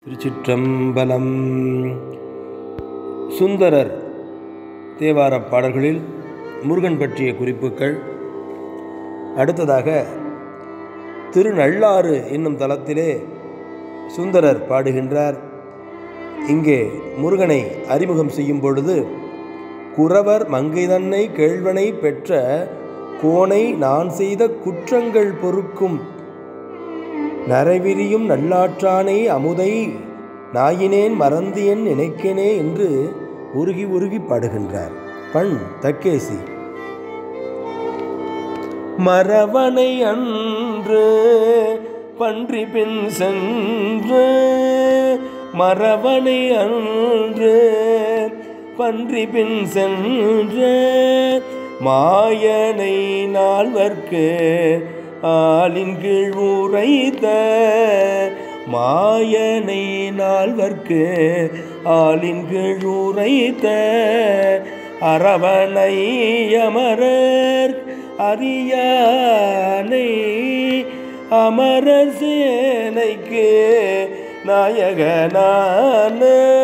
திருச்சிற்றம்பலம் சுந்தரர் தேவாரப் பாடல்களில் முருகன் பற்றிய குறிப்புகள் அடுத்ததாக திருநள்ளாறு என்னும் தலத்திலே சுந்தரர் பாடுகின்றார் இங்கே முருகனை அறிமுகம் செய்யும் பொழுது குறவர் மங்கைதன்னை கேழ்வனை பெற்ற கோனை நான் செய்த குற்றங்கள் பொறுக்கும் நரைவிரியும் நல்லாற்றானே அமுதை நாயினேன் மறந்து என் நினைக்கனே என்று உருகி உருகி பாடுகின்றார் பண் தக்கேசி மரவனை அன்று பன்றி பின் சென்று மரவனை அன்று பன்றி பின் சென்று மாயனை நால்வர்க்கு ஆளின் கீழ் உரைத்த மாயனை நால்வர்க்கு ஆளின் கீழ் உரைத்த அரவணை அமரர் அரியானை அமரர் சேனைக்கு நாயகனான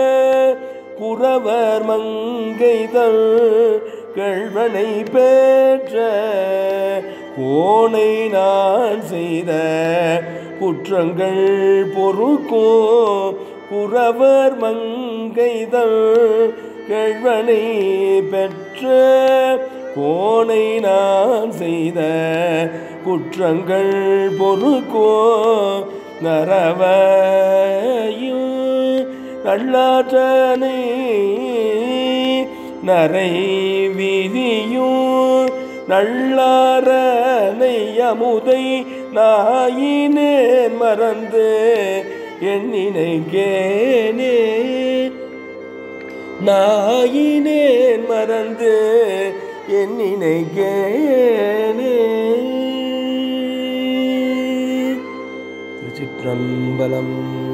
குறவர் மங்கைதல் கழ்வனை பெற்ற கோனை நான் செய்த குற்றங்கள் பொறுக்கும் குறவர் மங்கைதல் கழ்வனை பெற்ற கோனை நான் செய்த குற்றங்கள் பொறுக்கும் நரவையும் நல்லாற்றனை நரை விதியும் நல்லாரனை அமுதை நாயினேன் மறந்து எண்ணினை கேனே நாயினேன் மறந்து எண்ணினை கேனே திருச்சிற்றம்பலம்